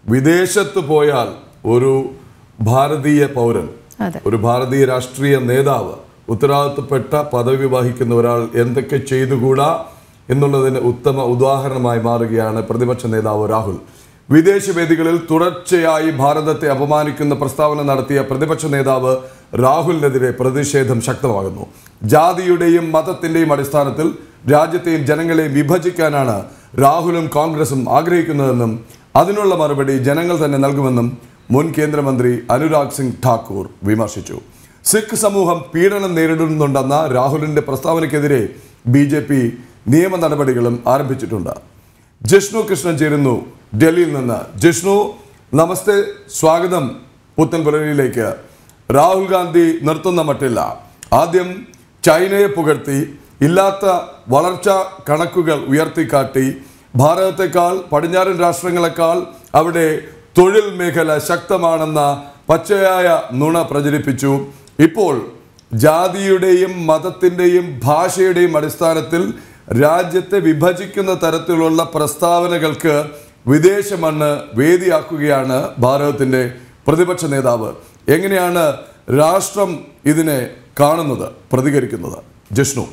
വിദേശത്ത് പോയാൽ ഒരു ഭാരതീയ പൗരൻ അതെ ഒരു ഭാരതീയ രാഷ്ട്രീയ നേതാവ് ഉത്തരവാദിത്തപ്പെട്ട പദവി വഹിക്കുന്ന ഒരാൾ എന്തൊക്കെ ചെയ്തുകൂടാ എന്നുള്ളതിന് ഉത്തമ ഉദാഹരണമായി മാറുകയാണ് പ്രതിപക്ഷ നേതാവ് രാഹുൽ വിദേശ വേദികളിൽ തുടർച്ചയായി ഭാരതത്തെ അപമാനിക്കുന്ന പ്രസ്താവന നടത്തിയ പ്രതിപക്ഷ നേതാവ് രാഹുലിനെതിരെ പ്രതിഷേധം ശക്തമാകുന്നു ജാതിയുടെയും മതത്തിന്റെയും അടിസ്ഥാനത്തിൽ രാജ്യത്തെയും ജനങ്ങളെയും വിഭജിക്കാനാണ് രാഹുലും കോൺഗ്രസും ആഗ്രഹിക്കുന്നതെന്നും അതിനുള്ള മറുപടി ജനങ്ങൾ തന്നെ നൽകുമെന്നും മുൻ കേന്ദ്രമന്ത്രി അനുരാഗ് സിംഗ് ഠാക്കൂർ വിമർശിച്ചു സിഖ് സമൂഹം പീഡനം നേരിടുന്നുണ്ടെന്ന രാഹുലിന്റെ പ്രസ്താവനയ്ക്കെതിരെ ബി ജെ പി നിയമ നടപടികളും ആരംഭിച്ചിട്ടുണ്ട് ജിഷ്ണു കൃഷ്ണൻ ചേരുന്നു ഡൽഹിയിൽ നിന്ന് ജിഷ്ണു നമസ്തേ സ്വാഗതം പുത്തൻ പുലരിയിലേക്ക് രാഹുൽ ഗാന്ധി നിർത്തുന്ന മട്ടില്ല ആദ്യം ചൈനയെ പുകഴ്ത്തി ഇല്ലാത്ത വളർച്ച കണക്കുകൾ ഉയർത്തിക്കാട്ടി ഭാരതത്തെക്കാൾ പടിഞ്ഞാറൻ രാഷ്ട്രങ്ങളെക്കാൾ അവിടെ തൊഴിൽ മേഖല ശക്തമാണെന്ന പച്ചയായ നുണ പ്രചരിപ്പിച്ചു ഇപ്പോൾ ജാതിയുടെയും മതത്തിൻ്റെയും ഭാഷയുടെയും അടിസ്ഥാനത്തിൽ രാജ്യത്തെ വിഭജിക്കുന്ന തരത്തിലുള്ള പ്രസ്താവനകൾക്ക് വിദേശ മണ്ണ് വേദിയാക്കുകയാണ് ഭാരതത്തിൻ്റെ പ്രതിപക്ഷ നേതാവ് എങ്ങനെയാണ് രാഷ്ട്രം ഇതിനെ കാണുന്നത് പ്രതികരിക്കുന്നത് ജിഷ്ണു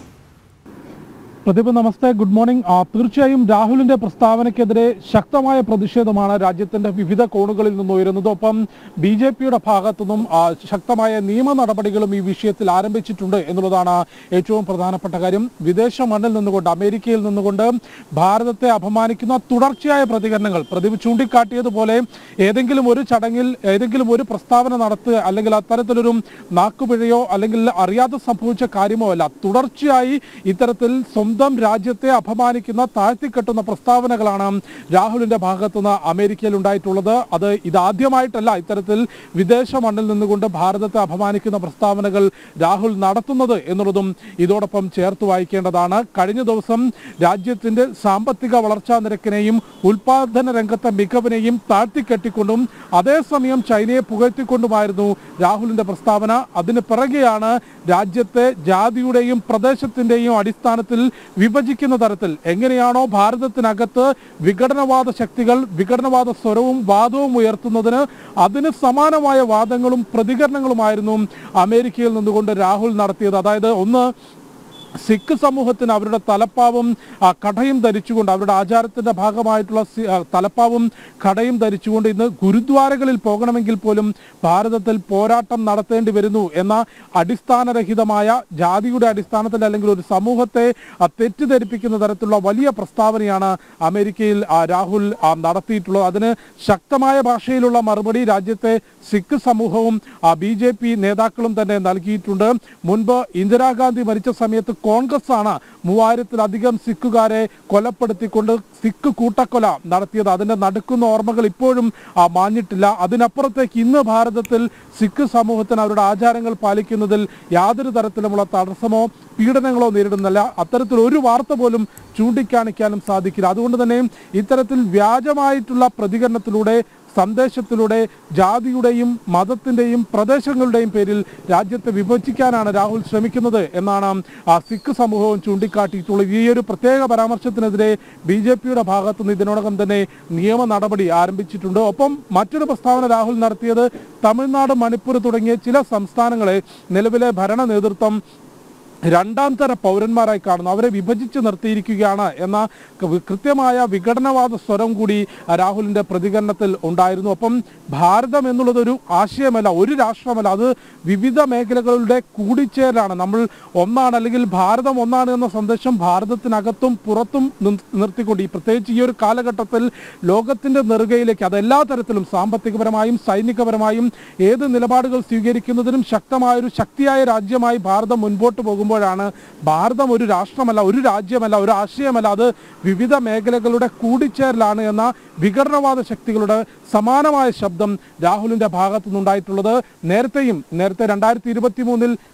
പ്രദീപ് നമസ്തേ ഗുഡ് മോർണിംഗ് ആ, തീർച്ചയായും രാഹുലിന്റെ പ്രസ്താവനയ്ക്കെതിരെ ശക്തമായ പ്രതിഷേധമാണ് രാജ്യത്തിന്റെ വിവിധ കോണുകളിൽ നിന്ന് ഉയരുന്നത് ഒപ്പം ബി ജെ പിയുടെ ഭാഗത്തുനിന്നും ആ, ശക്തമായ നിയമ നടപടികളും ഈ വിഷയത്തിൽ ആരംഭിച്ചിട്ടുണ്ട് എന്നുള്ളതാണ് ഏറ്റവും പ്രധാനപ്പെട്ട കാര്യം വിദേശ മണ്ണിൽ നിന്നുകൊണ്ട് അമേരിക്കയിൽ നിന്നുകൊണ്ട് ഭാരതത്തെ അപമാനിക്കുന്ന തുടർച്ചയായ പ്രതികരണങ്ങൾ പ്രദീപ് ചൂണ്ടിക്കാട്ടിയതുപോലെ ഏതെങ്കിലും ഒരു ചടങ്ങിൽ ഏതെങ്കിലും ഒരു പ്രസ്താവന നടത്തുക അല്ലെങ്കിൽ അത്തരത്തിലൊരു നാക്കുപിഴയോ അല്ലെങ്കിൽ അറിയാതെ സംഭവിച്ച കാര്യമോ അല്ല തുടർച്ചയായി ഇത്തരത്തിൽ സ്വന്തം രാജ്യത്തെ അപമാനിക്കുന്ന താഴ്ത്തിക്കെട്ടുന്ന പ്രസ്താവനകളാണ് രാഹുലിന്റെ ഭാഗത്തുനിന്ന് അമേരിക്കയിൽ ഉണ്ടായിട്ടുള്ളത് അത് ഇതാദ്യമായിട്ടല്ല ഇത്തരത്തിൽ വിദേശ മണ്ണിൽ നിന്നുകൊണ്ട് ഭാരതത്തെ അപമാനിക്കുന്ന പ്രസ്താവനകൾ രാഹുൽ നടത്തുന്നത് എന്നുള്ളതും ഇതോടൊപ്പം ചേർത്ത് വായിക്കേണ്ടതാണ് കഴിഞ്ഞ ദിവസം രാജ്യത്തിന്റെ സാമ്പത്തിക വളർച്ചാ നിരക്കിനെയും ഉൽപാദന രംഗത്തെ മികവിനെയും താഴ്ത്തിക്കെട്ടിക്കൊണ്ടും അതേസമയം ചൈനയെ പുകഴ്ത്തിക്കൊണ്ടുമായിരുന്നു രാഹുലിന്റെ പ്രസ്താവന അതിന് പിറകെയാണ് രാജ്യത്തെ ജാതിയുടെയും പ്രദേശത്തിന്റെയും അടിസ്ഥാനത്തിൽ വിഭജിക്കുന്ന തരത്തിൽ എങ്ങനെയാണോ ഭാരതത്തിനകത്ത് വിഘടനവാദ ശക്തികൾ വിഘടനവാദ സ്വരവും വാദവും ഉയർത്തുന്നതിന് അതിന് സമാനമായ വാദങ്ങളും പ്രതികരണങ്ങളുമായിരുന്നു അമേരിക്കയിൽ നിന്നുകൊണ്ട് രാഹുൽ നടത്തിയത് അതായത് ഒന്ന് സിഖ് സമൂഹത്തിന് അവരുടെ തലപ്പാവും ആ, കടയും ധരിച്ചുകൊണ്ട് അവരുടെ ആചാരത്തിന്റെ ഭാഗമായിട്ടുള്ള സി- ആ, തലപ്പാവും കടയും ധരിച്ചുകൊണ്ട് ഇന്ന് ഗുരുദ്വാരകളിൽ പോകണമെങ്കിൽ പോലും ഭാരതത്തിൽ പോരാട്ടം നടത്തേണ്ടി വരുന്നു എന്ന അടിസ്ഥാനരഹിതമായ ജാതിയുടെ അടിസ്ഥാനത്തിൽ അല്ലെങ്കിൽ ഒരു സമൂഹത്തെ ആ, തെറ്റിദ്ധരിപ്പിക്കുന്ന തരത്തിലുള്ള വലിയ പ്രസ്താവനയാണ് അമേരിക്കയിൽ ആ, രാഹുൽ ആ, നടത്തിയിട്ടുള്ളത് അതിന് ശക്തമായ ഭാഷയിലുള്ള മറുപടി രാജ്യത്തെ സിഖ് സമൂഹവും ബി ജെ പി നേതാക്കളും തന്നെ നൽകിയിട്ടുണ്ട് മുൻപ് ഇന്ദിരാഗാന്ധി മരിച്ച സമയത്ത് കോൺഗ്രസ് ആണ് മൂവായിരത്തിലധികം സിഖുകാരെ കൊലപ്പെടുത്തിക്കൊണ്ട് സിഖ് കൂട്ടക്കൊല നടത്തിയത് അതിന്റെ നടുക്കുന്ന ഓർമ്മകൾ ഇപ്പോഴും ആ, മാഞ്ഞിട്ടില്ല അതിനപ്പുറത്തേക്ക് ഇന്ന് ഭാരതത്തിൽ സിഖ് സമൂഹത്തിന് അവരുടെ ആചാരങ്ങൾ പാലിക്കുന്നതിൽ യാതൊരു തരത്തിലുമുള്ള തടസ്സമോ പീഡനങ്ങളോ നേരിടുന്നില്ല അത്തരത്തിൽ ഒരു വാർത്ത പോലും ചൂണ്ടിക്കാണിക്കാനും സാധിക്കില്ല അതുകൊണ്ട് തന്നെ ഇത്തരത്തിൽ വ്യാജമായിട്ടുള്ള പ്രതികരണത്തിലൂടെ സന്ദേശത്തിലൂടെ ജാതിയുടെയും മതത്തിന്റെയും പ്രദേശങ്ങളുടെയും പേരിൽ രാജ്യത്തെ വിഭജിക്കാനാണ് രാഹുൽ ശ്രമിക്കുന്നത് എന്നാണ് ആ സിഖ് സമൂഹവും ചൂണ്ടിക്കാട്ടിയിട്ടുള്ളത് ഈ ഒരു പ്രത്യേക പരാമർശത്തിനെതിരെ ബി ജെ പിയുടെ ഭാഗത്തുനിന്ന് ഇതിനോടകം തന്നെ നിയമ നടപടി ആരംഭിച്ചിട്ടുണ്ട് ഒപ്പം മറ്റൊരു പ്രസ്താവന രാഹുൽ നടത്തിയത് തമിഴ്നാട് മണിപ്പൂർ തുടങ്ങിയ ചില സംസ്ഥാനങ്ങളെ നിലവിലെ ഭരണ നേതൃത്വം രണ്ടാം തര പൗരന്മാരായി കാണുന്നു അവരെ വിഭജിച്ച് നിർത്തിയിരിക്കുകയാണ് എന്ന ക- കൃത്യമായ വിഘടനവാദ സ്വരം കൂടി ആ, രാഹുലിന്റെ പ്രതികരണത്തിൽ ഉണ്ടായിരുന്നു ഒപ്പം ഭാരതം എന്നുള്ളത് ഒരു ആശയമല്ല ഒരു രാഷ്ട്രമല്ല അത് വിവിധ മേഖലകളുടെ കൂടിച്ചേരലാണ് നമ്മൾ ഒന്നാണ് അല്ലെങ്കിൽ ഭാരതം ഒന്നാണ് എന്ന സന്ദേശം ഭാരതത്തിനകത്തും പുറത്തും നിർ- നിർത്തിക്കൊണ്ട് ഈ പ്രത്യേകിച്ച് ഈ ഒരു കാലഘട്ടത്തിൽ ലോകത്തിന്റെ നെറുകയിലേക്ക് അത് എല്ലാ തരത്തിലും സാമ്പത്തികപരമായും സൈനികപരമായും ഏത് നിലപാടുകൾ സ്വീകരിക്കുന്നതിനും ശക്തമായ ഒരു ശക്തിയായ രാജ്യമായി ഭാരതം മുൻപോട്ട് പോകുമ്പോഴാണ് ഭാരതം ഒരു രാഷ്ട്രമല്ല ഒരു രാജ്യമല്ല ഒരു ആശയമല്ല അത് വിവിധ മേഖലകളുടെ കൂടിച്ചേരലാണ് എന്ന വിഘടനവാദ ശക്തികളുടെ സമാനമായ ശബ്ദം രാഹുലിന്റെ ഭാഗത്തു നിന്നുണ്ടായിട്ടുള്ളത് നേരത്തെയും നേരത്തെ രണ്ടായിരത്തി ഇരുപത്തി മൂന്നിൽ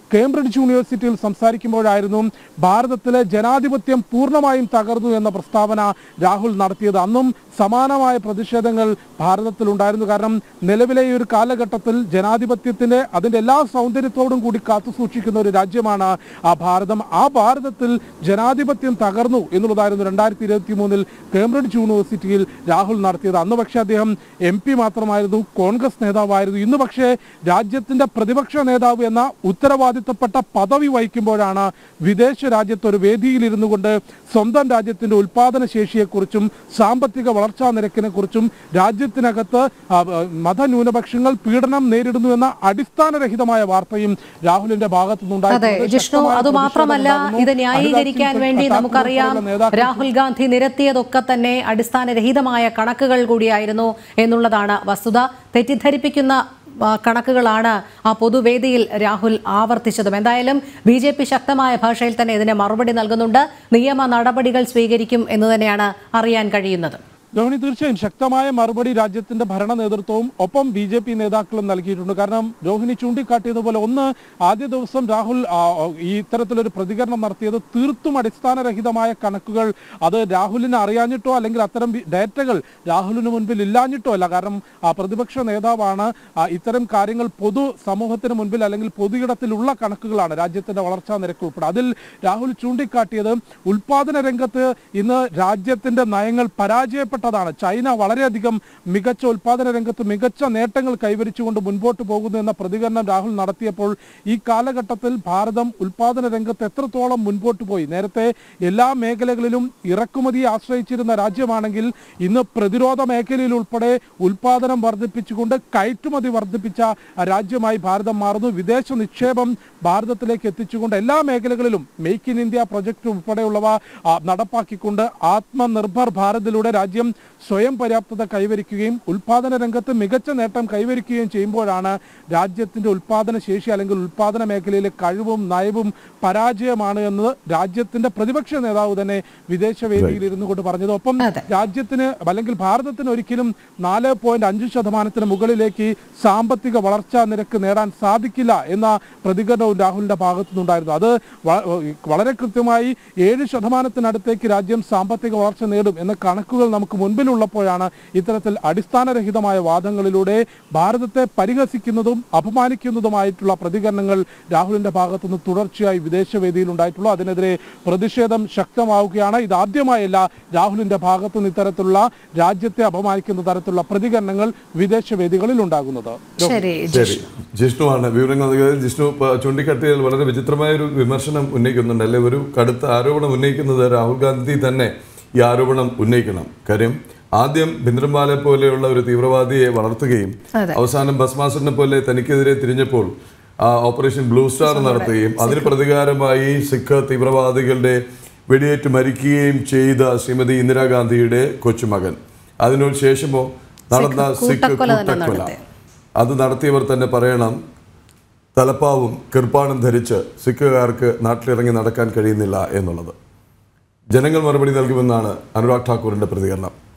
കേംബ്രിഡ്ജ് യൂണിവേഴ്സിറ്റിയിൽ സംസാരിക്കുമ്പോഴായിരുന്നു ഭാരതത്തിലെ ജനാധിപത്യം പൂർണ്ണമായും തകർന്നു എന്ന പ്രസ്താവന രാഹുൽ നടത്തിയത് അന്നും സമാനമായ പ്രതിഷേധങ്ങൾ ഭാരതത്തിലുണ്ടായിരുന്നു കാരണം നിലവിലെ ഈ ഒരു കാലഘട്ടത്തിൽ ജനാധിപത്യത്തിന്റെ അതിന്റെ എല്ലാ സൗന്ദര്യത്തോടും കൂടി കാത്തു സൂക്ഷിക്കുന്ന ഒരു രാജ്യമാണ് ആ ഭാരതം ആ ഭാരതത്തിൽ ജനാധിപത്യം തകർന്നു എന്നുള്ളതായിരുന്നു രണ്ടായിരത്തി ഇരുപത്തി മൂന്നിൽ കേംബ്രിഡ്ജ് യൂണിവേഴ്സിറ്റിയിൽ രാഹുൽ നടത്തിയത് അന്ന് പക്ഷേ അദ്ദേഹം എം പി മാത്രമായിരുന്നു കോൺഗ്രസ് നേതാവായിരുന്നു ഇന്ന് പക്ഷേ രാജ്യത്തിന്റെ പ്രതിപക്ഷ നേതാവ് എന്ന ഉത്തരവാദിത്തപ്പെട്ട പദവി വഹിക്കുമ്പോഴാണ് വിദേശ രാജ്യത്ത് ഒരു വേദിയിൽ കൊണ്ട് സ്വന്തം രാജ്യത്തിന്റെ ഉൽപാദന ശേഷിയെക്കുറിച്ചും സാമ്പത്തിക വളർച്ചാ നിരക്കിനെ കുറിച്ചും രാജ്യത്തിനകത്ത് ആ, ആ, മതന്യൂനപക്ഷങ്ങൾ പീഡനം നേരിടുന്നു എന്ന അടിസ്ഥാനരഹിതമായ വാർത്തയും രാഹുലിന്റെ ഭാഗത്തു അതെ നിന്നുണ്ടായിരുന്നു ജിഷ്ണു അതുമാത്രമല്ല ഇത് ന്യായീകരിക്കാൻ വേണ്ടി നമുക്കറിയാം രാഹുൽ ഗാന്ധി നിരത്തിയതൊക്കെ തന്നെ അടിസ്ഥാനരഹിതമായ കണക്കുകൾ കൂടിയായിരുന്നു എന്നുള്ളതാണ് വസ്തുത തെറ്റിദ്ധരിപ്പിക്കുന്ന ആ, കണക്കുകളാണ് ആ പൊതുവേദിയിൽ രാഹുൽ ആവർത്തിച്ചതും എന്തായാലും ബി ജെ പി ശക്തമായ ഭാഷയിൽ തന്നെ ഇതിന് മറുപടി നൽകുന്നുണ്ട് നിയമ നടപടികൾ സ്വീകരിക്കും എന്ന് തന്നെയാണ് അറിയാൻ കഴിയുന്നത് രോഹിണി തീർച്ചയായും ശക്തമായ മറുപടി രാജ്യത്തിന്റെ ഭരണ നേതൃത്വവും ഒപ്പം ബി ജെ പി നേതാക്കളും നൽകിയിട്ടുണ്ട് കാരണം രോഹിണി ചൂണ്ടിക്കാട്ടിയതുപോലെ ഒന്ന് ആദ്യ ദിവസം രാഹുൽ ആ, ഈ ഇത്തരത്തിലൊരു പ്രതികരണം നടത്തിയത് തീർത്തും അടിസ്ഥാനരഹിതമായ കണക്കുകൾ അത് രാഹുലിന് അറിയാഞ്ഞിട്ടോ അല്ലെങ്കിൽ അത്തരം വി- ഡേറ്റകൾ രാഹുലിന് മുൻപിൽ ഇല്ലാഞ്ഞിട്ടോ അല്ല കാരണം ആ, പ്രതിപക്ഷ നേതാവാണ് ആ, ഇത്തരം കാര്യങ്ങൾ പൊതു സമൂഹത്തിന് മുൻപിൽ അല്ലെങ്കിൽ പൊതുയിടത്തിലുള്ള കണക്കുകളാണ് രാജ്യത്തിന്റെ വളർച്ചാ നിരക്ക് ഉൾപ്പെടെ അതിൽ രാഹുൽ ചൂണ്ടിക്കാട്ടിയത് ഉൽപാദന രംഗത്ത് ഇന്ന് രാജ്യത്തിന്റെ നയങ്ങൾ പരാജയപ്പെട്ടതാണ് ചൈന വളരെയധികം മികച്ച ഉൽപാദന രംഗത്ത് മികച്ച നേട്ടങ്ങൾ കൈവരിച്ചുകൊണ്ട് മുൻപോട്ട് പോകുന്നു എന്ന പ്രതികരണം രാഹുൽ നടത്തിയപ്പോൾ ഈ കാലഘട്ടത്തിൽ ഭാരതം ഉൽപാദന രംഗത്ത് എത്രത്തോളം മുൻപോട്ട് പോയി നേരത്തെ എല്ലാ മേഖലകളിലും ഇറക്കുമതിയെ ആശ്രയിച്ചിരുന്ന രാജ്യമാണെങ്കിൽ ഇന്ന് പ്രതിരോധ മേഖലയിൽ ഉൾപ്പെടെ ഉൽപാദനം വർദ്ധിപ്പിച്ചുകൊണ്ട് കയറ്റുമതി വർദ്ധിപ്പിച്ച രാജ്യമായി ഭാരതം മാറുന്നു വിദേശ നിക്ഷേപം ഭാരതത്തിലേക്ക് എത്തിച്ചുകൊണ്ട് എല്ലാ മേഖലകളിലും മേക്ക് ഇൻ ഇന്ത്യ പ്രൊജക്ട് ഉൾപ്പെടെയുള്ളവ ആ, നടപ്പാക്കിക്കൊണ്ട് ആത്മനിർഭർ ഭാരതിലൂടെ രാജ്യം സ്വയം പര്യാപ്തത കൈവരിക്കുകയും ഉൽപാദന രംഗത്ത് മികച്ച നേട്ടം കൈവരിക്കുകയും ചെയ്യുമ്പോഴാണ് രാജ്യത്തിന്റെ ഉൽപാദന ശേഷി അല്ലെങ്കിൽ ഉൽപാദന മേഖലയിലെ കഴിവും നയവും പരാജയമാണ് എന്ന് രാജ്യത്തിന്റെ പ്രതിപക്ഷ നേതാവ് തന്നെ വിദേശ വേദിയിൽ ഇരുന്നു കൊണ്ട് പറഞ്ഞത് ഒപ്പം അതെ. രാജ്യത്തിന് അല്ലെങ്കിൽ ഭാരതത്തിന് ഒരിക്കലും നാല് പോയിന്റ് അഞ്ച് ശതമാനത്തിന് മുകളിലേക്ക് സാമ്പത്തിക വളർച്ചാ നിരക്ക് നേടാൻ സാധിക്കില്ല എന്ന പ്രതികരണവും രാഹുലിന്റെ ഭാഗത്തു നിന്നുണ്ടായിരുന്നു അത് വ- വളരെ കൃത്യമായി ഏഴ് ശതമാനത്തിനടുത്തേക്ക് രാജ്യം സാമ്പത്തിക വളർച്ച നേടും എന്ന കണക്കുകൾ നമുക്ക് മുൻപിലുള്ളപ്പോഴാണ് ഇത്തരത്തിൽ അടിസ്ഥാനരഹിതമായ വാദങ്ങളിലൂടെ ഭാരതത്തെ പരിഹസിക്കുന്നതും അപമാനിക്കുന്നതുമായിട്ടുള്ള പ്രതികരണങ്ങൾ രാഹുലിന്റെ ഭാഗത്തുനിന്ന് തുടർച്ചയായി വിദേശവേദിയിൽ ഉണ്ടായിട്ടുള്ളൂ അതിനെതിരെ പ്രതിഷേധം ശക്തമാവുകയാണ് ഇതാദ്യമായല്ല രാഹുലിന്റെ ഭാഗത്തുനിന്ന് ഇത്തരത്തിലുള്ള രാജ്യത്തെ അപമാനിക്കുന്ന തരത്തിലുള്ള പ്രതികരണങ്ങൾ വിദേശവേദികളിൽ ഉണ്ടാകുന്നത് ശരി ശരി ജിഷ്ണുവാണ് വിവരങ്ങൾ നൽകിയത് ജിഷ്ണു പ- ചൂണ്ടിക്കാട്ടിയതിൽ വളരെ വിചിത്രമായ ഒരു വിമർശനം ഉന്നയിക്കുന്നുണ്ട് അല്ലെ ഒരു കടുത്ത ആരോപണം ഉന്നയിക്കുന്നത് രാഹുൽ ഗാന്ധി തന്നെ ഈ ആരോപണം ഉന്നയിക്കണം കാര്യം ആദ്യം ഭിന്ദ്രൻവാലെ പോലെയുള്ള ഒരു തീവ്രവാദിയെ വളർത്തുകയും അതെ. അവസാനം ഭസ്മാസുരനെ പോലെ തനിക്കെതിരെ തിരിഞ്ഞപ്പോൾ ആ, ഓപ്പറേഷൻ ബ്ലൂ സ്റ്റാർ നടത്തുകയും അതിന് പ്രതികാരമായി സിഖ് തീവ്രവാദികളുടെ വെടിയേറ്റ് മരിക്കുകയും ചെയ്ത ശ്രീമതി ഇന്ദിരാഗാന്ധിയുടെ കൊച്ചുമകൻ അതിനു ശേഷമോ നടന്ന സിഖ് സിഖ് കൂട്ടക്കൊല തന്നെ കൂട്ടക്കൊല നടത്തി. അത് നടത്തിയവർ തന്നെ പറയണം തലപ്പാവും കിർപ്പാണും ധരിച്ച് സിഖുകാർക്ക് നാട്ടിലിറങ്ങി നടക്കാൻ കഴിയുന്നില്ല എന്നുള്ളത് ജനങ്ങൾ മറുപടി നൽകുമെന്നാണ് അനുരാഗ് ഠാക്കൂറിന്റെ പ്രതികരണം